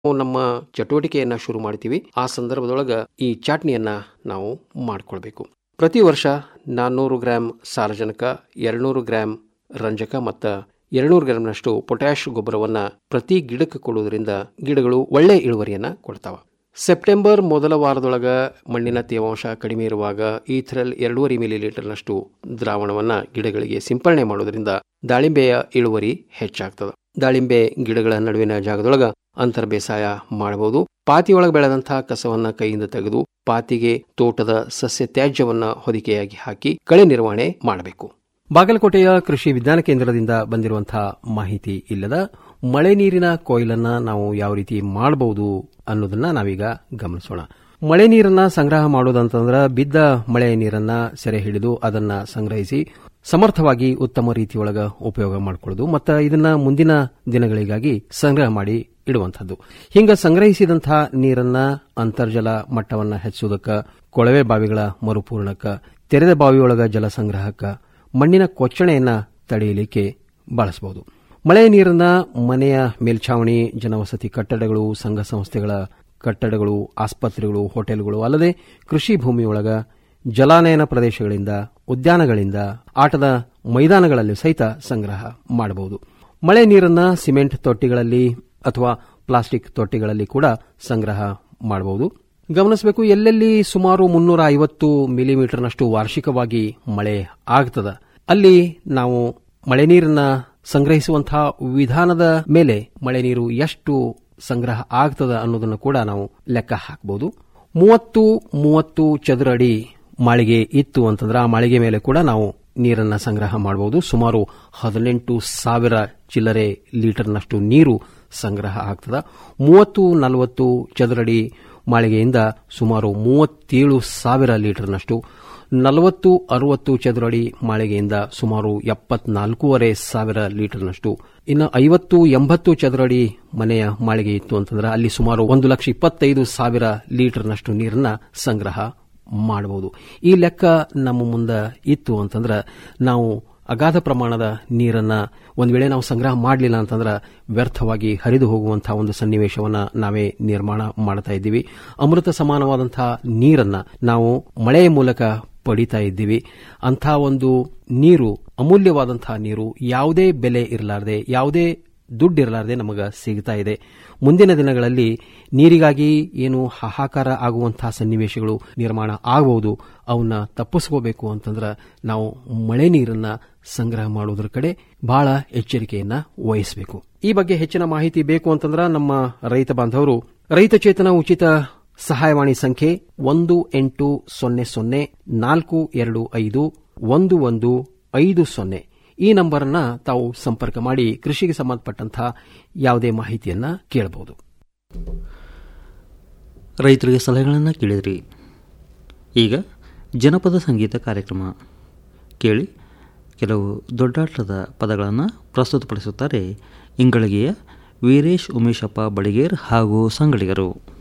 ನಾವು ನಮ್ಮ ಚಟುವಟಿಕೆಯನ್ನ ಶುರು ಮಾಡ್ತೀವಿ ಆ ಸಂದರ್ಭದೊಳಗ ಈ ಚಾಟ್ನಿಯನ್ನ ನಾವು ಮಾಡ್ಕೊಳ್ಬೇಕು ಪ್ರತಿ ವರ್ಷ ನಾನ್ನೂರು ಗ್ರಾಂ ಸಾರಜನಕ ಎರಡ್ನೂರು ಗ್ರಾಂ ರಂಜಕ ಮತ್ತು ಎರಡ್ನೂರು ಗ್ರಾಂನಷ್ಟು ಪೊಟ್ಯಾಷ್ ಗೊಬ್ಬರವನ್ನ ಪ್ರತಿ ಗಿಡಕ್ಕೆ ಕೊಡುವುದರಿಂದ ಗಿಡಗಳು ಒಳ್ಳೆ ಇಳುವರಿಯನ್ನ ಕೊಡ್ತಾವ ಸೆಪ್ಟೆಂಬರ್ ಮೊದಲ ವಾರದೊಳಗ ಮಣ್ಣಿನ ತೇವಾಂಶ ಕಡಿಮೆ ಇರುವಾಗ ಈಥರಲ್ ಎರಡೂವರೆ ಮಿಲಿ ಲೀಟರ್ನಷ್ಟು ದ್ರಾವಣವನ್ನ ಗಿಡಗಳಿಗೆ ಸಿಂಪರಣೆ ಮಾಡೋದ್ರಿಂದ ದಾಳಿಂಬೆಯ ಇಳುವರಿ ಹೆಚ್ಚಾಗ್ತದೆ ದಾಳಿಂಬೆ ಗಿಡಗಳ ನಡುವಿನ ಜಾಗದೊಳಗ ಅಂತರ ಬೇಸಾಯ ಮಾಡಬಹುದು ಪಾತಿಯೊಳಗೆ ಬೆಳೆದಂತಹ ಕಸವನ್ನ ಕೈಯಿಂದ ತೆಗೆದು ಪಾತಿಗೆ ತೋಟದ ಸಸ್ಯ ತ್ಯಾಜ್ಯವನ್ನ ಹೊದಿಕೆಯಾಗಿ ಹಾಕಿ ಕಳೆ ನಿರ್ವಹಣೆ ಮಾಡಬೇಕು ಬಾಗಲಕೋಟೆಯ ಕೃಷಿ ವಿಜ್ಞಾನ ಕೇಂದ್ರದಿಂದ ಬಂದಿರುವಂತಹ ಮಾಹಿತಿ ಇಲ್ಲದ ಮಳೆ ನೀರಿನ ಕೊಯ್ಲನ್ನ ನಾವು ಯಾವ ರೀತಿ ಮಾಡಬಹುದು ಅನ್ನೋದನ್ನ ನಾವೀಗ ಗಮನಿಸೋಣ ಮಳೆ ನೀರನ್ನ ಸಂಗ್ರಹ ಮಾಡೋದಂತಂದ್ರ ಬಿದ್ದ ಮಳೆ ನೀರನ್ನ ಸೆರೆ ಹಿಡಿದು ಅದನ್ನ ಸಂಗ್ರಹಿಸಿ ಸಮರ್ಥವಾಗಿ ಉತ್ತಮ ರೀತಿಯೊಳಗ ಉಪಯೋಗ ಮಾಡಿಕೊಳ್ಳೋದು ಮತ್ತು ಇದನ್ನ ಮುಂದಿನ ದಿನಗಳಿಗಾಗಿ ಸಂಗ್ರಹ ಮಾಡಿ ಇಡುವಂಥದ್ದು ಹಿಂಗ ಸಂಗ್ರಹಿಸಿದಂತಹ ನೀರನ್ನ ಅಂತರ್ಜಲ ಮಟ್ಟವನ್ನ ಹೆಚ್ಚುವುದಕ್ಕ ಕೊಳವೆ ಬಾವಿಗಳ ಮರುಪೂರಣಕ್ಕ ತೆರೆದ ಬಾವಿಯೊಳಗ ಜಲ ಸಂಗ್ರಹಕ್ಕ ಮಣ್ಣಿನ ಕೊಚ್ಚಣೆಯನ್ನ ತಡೆಯಲಿಕ್ಕೆ ಬಳಸಬಹುದು ಮಳೆ ನೀರನ್ನ ಮನೆಯ ಮೇಲ್ಛಾವಣಿ ಜನವಸತಿ ಕಟ್ಟಡಗಳು ಸಂಘ ಸಂಸ್ಥೆಗಳ ಕಟ್ಟಡಗಳು ಆಸ್ಪತ್ರೆಗಳು ಹೋಟೆಲ್ಗಳು ಅಲ್ಲದೆ ಕೃಷಿ ಭೂಮಿಯೊಳಗ ಜಲಾನಯನ ಪ್ರದೇಶಗಳಿಂದ ಉದ್ಯಾನಗಳಿಂದ ಆಟದ ಮೈದಾನಗಳಲ್ಲಿ ಸಹಿತ ಸಂಗ್ರಹ ಮಾಡಬಹುದು ಮಳೆ ನೀರನ್ನ ಸಿಮೆಂಟ್ ತೊಟ್ಟಿಗಳಲ್ಲಿ ಅಥವಾ ಪ್ಲಾಸ್ಟಿಕ್ ತೊಟ್ಟಿಗಳಲ್ಲಿ ಕೂಡ ಸಂಗ್ರಹ ಮಾಡಬಹುದು ಗಮನಿಸಬೇಕು ಎಲ್ಲೆಲ್ಲಿ ಸುಮಾರು ಮುನ್ನೂರ ಐವತ್ತು ಮಿಲಿಮೀಟರ್ನಷ್ಟು ವಾರ್ಷಿಕವಾಗಿ ಮಳೆ ಆಗ್ತದ ಅಲ್ಲಿ ನಾವು ಮಳೆ ನೀರನ್ನ ಸಂಗ್ರಹಿಸುವಂತಹ ವಿಧಾನದ ಮೇಲೆ ಮಳೆ ನೀರು ಎಷ್ಟು ಸಂಗ್ರಹ ಆಗ್ತದ ಅನ್ನೋದನ್ನು ಕೂಡ ನಾವು ಲೆಕ್ಕ ಹಾಕಬಹುದು ಮೂವತ್ತು ಮೂವತ್ತು ಚದುರ ಅಡಿ ಮಾಳಿಗೆ ಇತ್ತು ಅಂತಂದ್ರೆ ಆ ಮಾಳಿಗೆ ಮೇಲೆ ಕೂಡ ನಾವು ನೀರನ್ನ ಸಂಗ್ರಹ ಮಾಡಬಹುದು ಸುಮಾರು ಹದಿನೆಂಟು ಸಾವಿರ ಚಿಲ್ಲರೆ ಲೀಟರ್ನಷ್ಟು ನೀರು ಸಂಗ್ರಹ ಆಗ್ತದ ಮೂವತ್ತು ನಲವತ್ತು ಚದುರಡಿ ಮಾಳಿಗೆಯಿಂದ ಸುಮಾರು ಮೂವತ್ತೇಳು ಸಾವಿರ ಲೀಟರ್ನಷ್ಟು ನಲವತ್ತು ಅರವತ್ತು ಚದುರಡಿ ಮಾಳಿಗೆಯಿಂದ ಸುಮಾರು ಎಪ್ಪತ್ನಾಲ್ಕೂವರೆ ಸಾವಿರ ಲೀಟರ್ನಷ್ಟು ಇನ್ನು ಐವತ್ತು ಎಂಬತ್ತು ಚದುರಡಿ ಮನೆಯ ಮಾಳಿಗೆ ಇತ್ತು ಅಂತಂದ್ರೆ ಅಲ್ಲಿ ಸುಮಾರು ಒಂದು ಲಕ್ಷ ಇಪ್ಪತ್ತೈದು ಸಾವಿರ ಲೀಟರ್ನಷ್ಟು ನೀರನ್ನ ಸಂಗ್ರಹ ಮಾಡಬಹುದು ಈ ಲೆಕ್ಕ ನಮ್ಮ ಮುಂದೆ ಇತ್ತು ಅಂತಂದ್ರೆ ನಾವು ಅಗಾಧ ಪ್ರಮಾಣದ ನೀರನ್ನ ಒಂದು ವೇಳೆ ನಾವು ಸಂಗ್ರಹ ಮಾಡಲಿಲ್ಲ ಅಂತಂದ್ರೆ ವ್ಯರ್ಥವಾಗಿ ಹರಿದು ಹೋಗುವಂತಹ ಒಂದು ಸನ್ನಿವೇಶವನ್ನ ನಾವೇ ನಿರ್ಮಾಣ ಮಾಡ್ತಾ ಇದ್ದೀವಿ ಅಮೃತ ಸಮಾನವಾದಂತಹ ನೀರನ್ನ ನಾವು ಮಳೆಯ ಮೂಲಕ ಪಡಿತಾ ಇದ್ದೀವಿ ಅಂಥ ಒಂದು ನೀರು ಅಮೂಲ್ಯವಾದಂತಹ ನೀರು ಯಾವುದೇ ಬೆಲೆ ಇರಲಾರದೆ ಯಾವುದೇ ದುಡ್ಡಿರಲಾರದೆ ನಮಗೆ ಸಿಗ್ತಾ ಇದೆ ಮುಂದಿನ ದಿನಗಳಲ್ಲಿ ನೀರಿಗಾಗಿ ಏನು ಹಾಹಾಕಾರ ಆಗುವಂತಹ ಸನ್ನಿವೇಶಗಳು ನಿರ್ಮಾಣ ಆಗಬಹುದು ಅವನ್ನ ತಪ್ಪಿಸ್ಕೋಬೇಕು ಅಂತಂದ್ರೆ ನಾವು ಮಳೆ ನೀರನ್ನ ಸಂಗ್ರಹ ಮಾಡುವುದರ ಕಡೆ ಬಹಳ ಎಚ್ಚರಿಕೆಯನ್ನ ವಹಿಸಬೇಕು ಈ ಬಗ್ಗೆ ಹೆಚ್ಚಿನ ಮಾಹಿತಿ ಬೇಕು ಅಂತಂದ್ರೆ ನಮ್ಮ ರೈತ ಬಾಂಧವರು ರೈತ ಚೇತನ ಉಚಿತ ಸಹಾಯವಾಣಿ ಸಂಖ್ಯೆ ಒಂದು ಎಂಟು ಸೊನ್ನೆ ಸೊನ್ನೆ ನಾಲ್ಕು ಎರಡು ಐದು ಒಂದು ಒಂದು ಐದು ಸೊನ್ನೆ ಈ ನಂಬರ್ ಅನ್ನ ತಾವು ಸಂಪರ್ಕ ಮಾಡಿ ಕೃಷಿಗೆ ಸಂಬಂಧಪಟ್ಟಂತಹ ಯಾವುದೇ ಮಾಹಿತಿಯನ್ನ ಕೇಳಬಹುದು ರೈತರಿಗೆ ಸಲಹೆಗಳನ್ನು ಕೇಳಿದ್ರಿ ಈಗ ಜನಪದ ಸಂಗೀತ ಕಾರ್ಯಕ್ರಮ ಕೇಳಿ ಕೆಲವು ದೊಡ್ಡಾಟದ ಪದಗಳನ್ನು ಪ್ರಸ್ತುತಪಡಿಸುತ್ತಾರೆ ಇಂಗಳಗಿಯ ವೀರೇಶ್ ಉಮೇಶಪ್ಪ ಬಡಿಗೇರ್ ಹಾಗೂ ಸಂಗಡಿಗರು